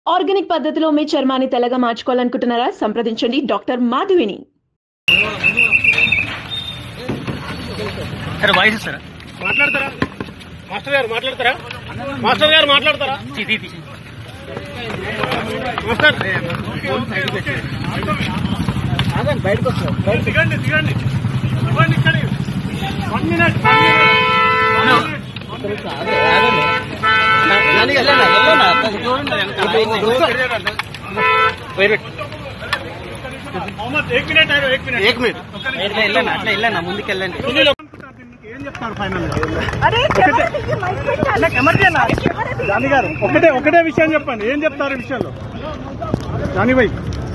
Organic పద్ధతిలో మీ చర్మాన్ని తెల్లగా మార్చుకోవాలనుకుంటున్నారా సంప్రదించండి డాక్టర్ మాధవిని సరే వాయిస్ ఇస్తారా మాట్లాడతారా మాస్టర్ గారు మాట్లాడతారా మాస్టర్ గారు మాట్లాడతారా తీ, తీ, తీ. మాస్టర్ దిగండి దిగండి ఇవ్వండి ఇక్కడ వన్ మినిట్ మొహమ్మద్ ఏక్ మినిట్ ఆరు ఏక్ మినిట్ ఏక్ మినిట్ ఇట్లా వెళ్ళండి అట్లా వెళ్ళండి ముందుకు వెళ్ళండి సునీల్ ఏం చెప్తారు ఫైనల్ జానీ గారు ఒకటే ఒకటే విషయం చెప్పండి ఏం చెప్తారు ఈ విషయంలో జానీ భాయ్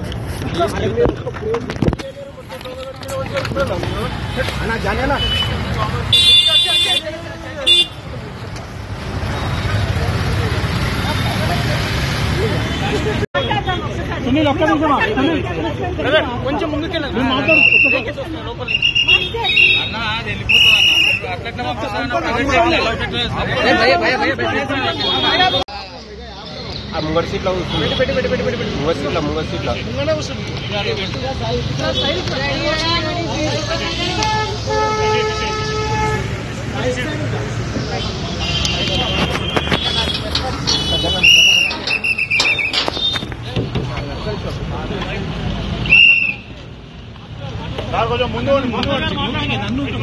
సునీల్ ఒక్క నిమిషమా సునీల్ కొంచెం ముందుకు వెళ్ళండి నువ్వు మాట్లాడు ముంగడి సీట్లో కూర్చుంది ముంగడి సీట్లో ముంగడి సీట్లో సార్ కొంచెం ముందు పోండి, ముందు పోండి.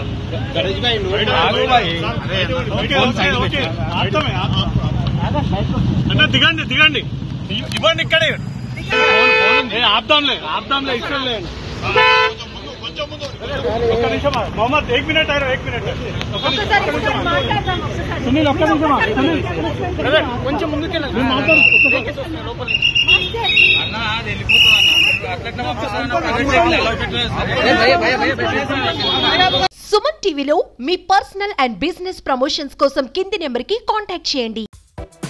Okay, okay, okay. అర్థమే, ఆ- ఆ- అన్న దిగండి దిగండి ఇ- ఇవ్వండి ఇక్కడే ఏ, ఆపుదాంలే ఆపుదాంలే ఇష్టంలే ఒక్క నిమిషం ఆగు. మొహమ్మద్ ఏక్ మినిట్ ఆరు ఏక్ మినిట్ ఒక్క నిమిషం, ఒక్క నిమిషం ఆగు. సునీల్ ఒక్క నిమిషం ఆగు. సునీల్ కొంచెం ముందుకు వెళ్ళండి నువ్వు మాట్లాడు సుమన్ టీవీలో మీ పర్సనల్ అండ్ బిజినెస్ ప్రమోషన్స్ కోసం కింది నెంబర్కి కాంటాక్ట్ చేయండి